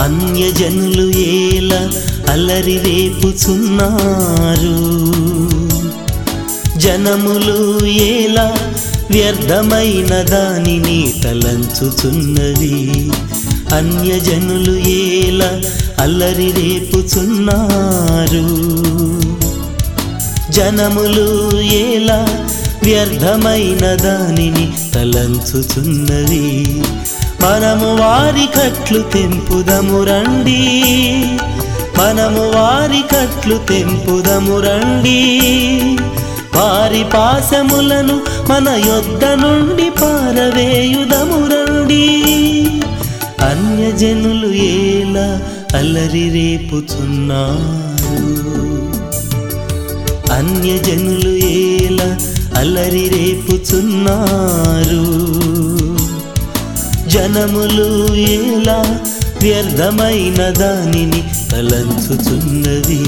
అన్యజనులు ఏల అల్లరి రేపుచున్నారు జనములు ఏలా వ్యర్థమైన దానిని తలంచుచున్నది అన్యజనులు ఏల అల్లరి రేపుచున్నారు జనములు ఏలా వ్యర్థమైన దానిని తలంచుచున్నది మనము వారి కట్లు తెంపుదము రండి మనము వారి కట్లు తెంపుదము రండి వారి పాశములను మన యొద్ద నుండి పారవేయుదము రండి అన్యజనులు ఏలా అల్లరి రేపుచున్నారు అన్యజనులు ఏల అల్లరి రేపుచున్నారు జనములు ఏలా వ్యర్థమైన దానిని తలంచుచున్నది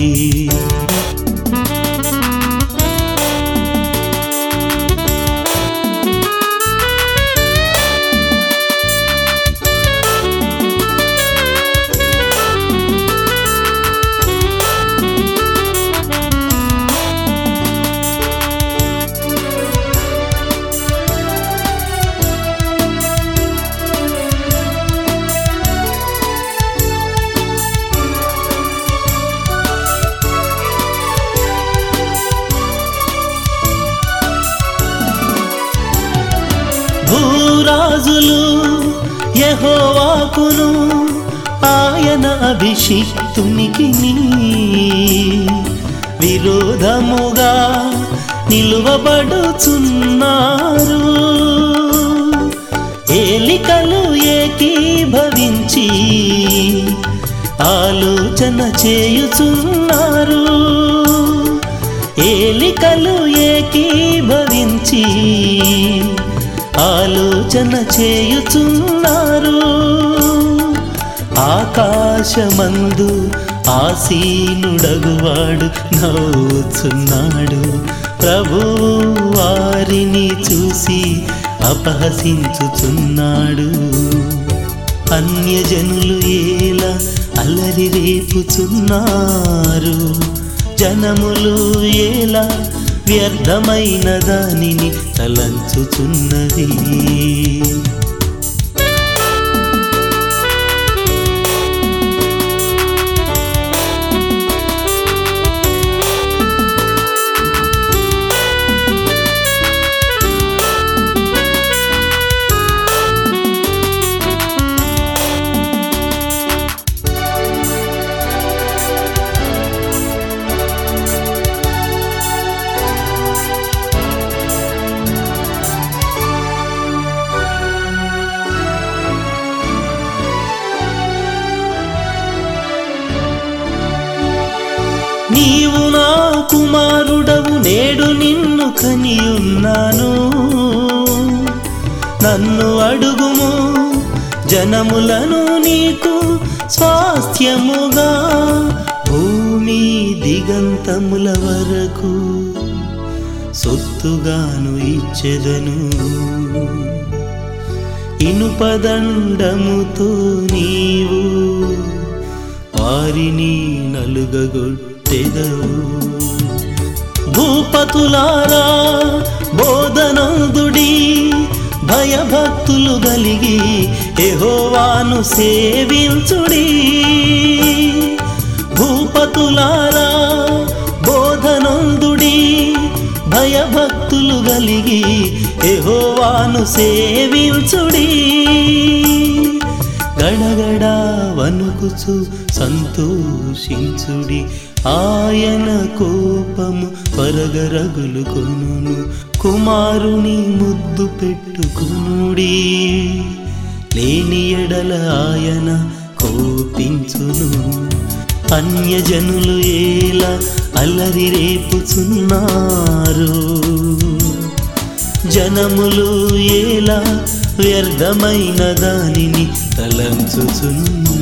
భూరాజులు యెహోవాకును ఆయన అభిషిక్తునికి విరోధముగా నిలువబడుచున్నారు ఏలికలు ఏకీభవించి ఆలోచన చేయుచున్నారు ఏలికలు ఏకీభవించి ఆలోచన చేయుచున్నారు ఆకాశమందు ఆసీనుడగువాడు నవ్వుచున్నాడు ప్రభు వారిని చూసి అపహసించుచున్నాడు అన్యజనులు ఏలా అల్లరి రేపుచున్నారు జనములు ఏలా వ్యర్థమైన దానిని తలంచుచున్నది నీవు నా కుమారుడవు నేడు నిన్ను కనియున్నాను నన్ను అడుగుము జనములను నీకు స్వాస్థ్యముగా భూమి దిగంతముల వరకు సొత్తుగాను ఇచ్చెదను ఇనుపదండముతో నీవు వారిని నలుగగొట్టెదవు భూపతులారా బోధనందుడి భయభక్తులు గలిగి ఎహోవాను సేవించుడి భూపతులారా బోధనందుడి భయభక్తులు గలిగి ఎహోవాను సేవించుడి గడగడ వణుకుచు సంతోషించుడి ఆయన కోపము పరగరగులు కొనును కుమారుని ముద్దు పెట్టుకునుడి లేని ఎడల ఆయన కోపించును అన్యజనులు ఏలా అల్లరి రేపుచున్నారు జనములు ఏలా వ్యర్థమైన దానిని తలంచుచున్నారు